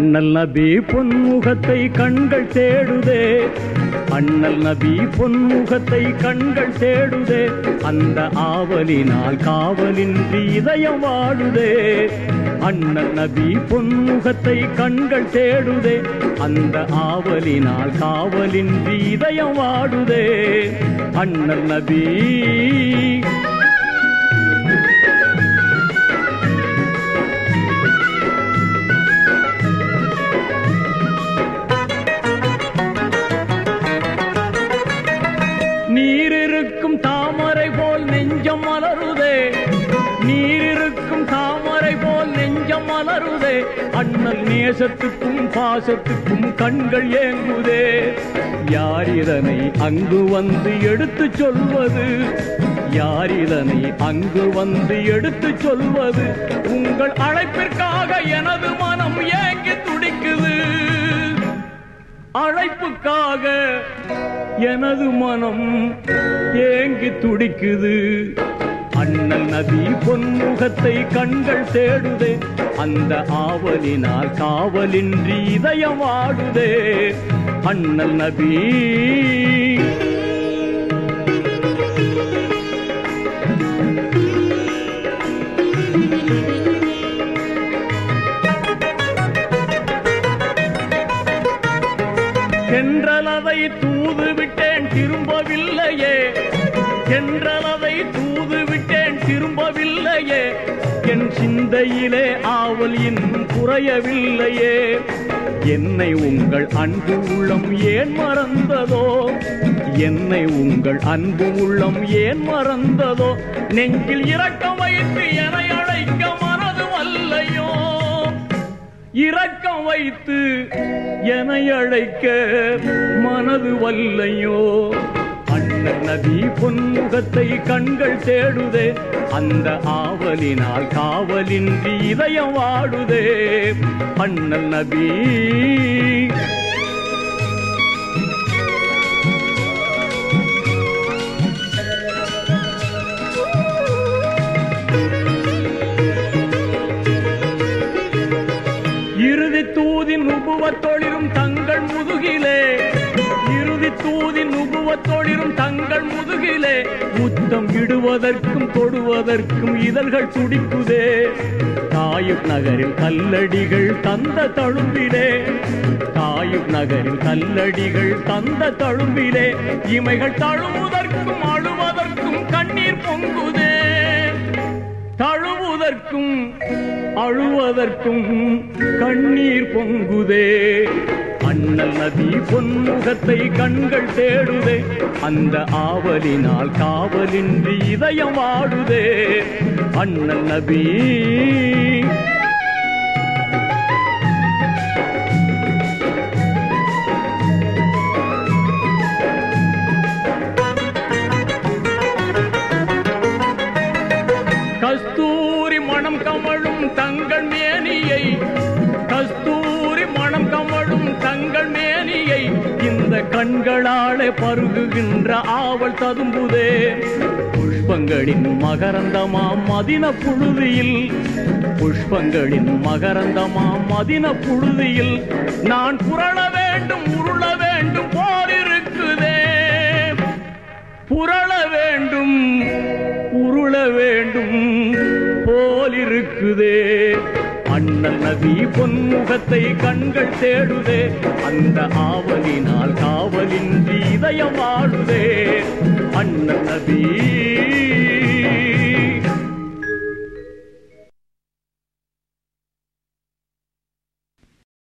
அண்ணல் நபி பொன்முகத்தை கண்கள் தேடுதே அண்ணல் நபி பொன்முகத்தை கண்கள் தேடுதே அந்த ஆவலினால் காவலின்றி இதயம் வாடுதே அண்ணல் நபி பொன்முகத்தை கண்கள் தேடுதே அந்த ஆவலினால் காவலின்றி இதயம் வாடுதே அண்ணல் நபி நீரிருக்கும் தாமரை போல் நெஞ்சம் மலருதே நீரிருக்கும் தாமரை போல் நெஞ்சம் மலருதே அண்ணல் நேசத்துக்கும் பாசத்துக்கும் கண்கள் ஏங்குதே யார் இதனை அங்கு வந்து எடுத்து சொல்வது யார் இதனை அங்கு வந்து எடுத்து சொல்வது உங்கள் அழைப்பிற்காக எனது மனம் ஏங்கி துடிக்குது அழைப்புக்காக எனது மனம் ஏங்கி துடிக்குது அண்ணல் நபி பொன்முகத்தை கண்கள் தேடுதே அந்த ஆவலினால் காவலின்றி இதயம் ஆடுதே அண்ணல் நபி சென்றலதை தூது விட்டேன் திரும்பவில்லையே சென்றலதை தூது விட்டேன் திரும்பவில்லையே என் சிந்தையிலே ஆவல் இன்னும் குறையவில்லையே என்னை உங்கள் அன்பு உள்ளம் ஏன் மறந்ததோ என்னை உங்கள் அன்பு உள்ளம் ஏன் மறந்ததோ நெஞ்சில் இரக்கம் வைத்து என அழைக்க மனது வல்லையோ இரக்கம் வைத்து என்னை அழைக்க மனது வல்லையோ அண்ணன் நபி பொன்முகத்தை கண்கள் தேடுதே அந்த ஆவலினால் காவலின்றி இதயம் வாடுதே அண்ணல் நபி இறுதி தூதின் உபுவத்தொழிலும் தங்கள் முதுகிலே இறுதி தூதின் உபுவத்தொழிலும் தங்கள் முதுகிலே முத்தம் இடுவதற்கும் தொடுவதற்கும் இதழ்கள் துடிக்குதே தாயுப் நகரில் கல்லடிகள் தந்த தழும்பிலே தாயுப் நகரில் கல்லடிகள் தந்த தழும்பிலே இமைகள் தழுவதற்கும் அழுவதற்கும் கண்ணீர் பொங்குதே தழுவதற்கும் அழுவதற்கும் கண்ணீர் பொங்குதே அண்ணல் நதி பொன்முகத்தை கண்கள் தேடுதே அந்த ஆவலினால் காவலின்றி இதயம் வாடுதே அண்ணல் நபி கஸ்தூரி மணம் கமழும் தங்கள் மேனியை கஸ்தூரி மணம் கமழும் தங்கள் மேனியை இந்த கண்களாலே பருகுகின்ற ஆவல் ததும்புதே புஷ்பங்களின் மகரந்தமாம் மதின புழுதியில் புஷ்பங்களின் மகரந்தமாம் மதின புழுதியில் நான் புரள வேண்டும் உருள வேண்டும் போல் இருக்குதே புரள வேண்டும் உருள வேண்டும் போலிருக்குதே அண்ணல் நபி பொன்முகத்தை கண்கள் தேடுதே அந்த ஆவலினால் காவலின்றி இதயம் வாடுதே அண்ணல் நபி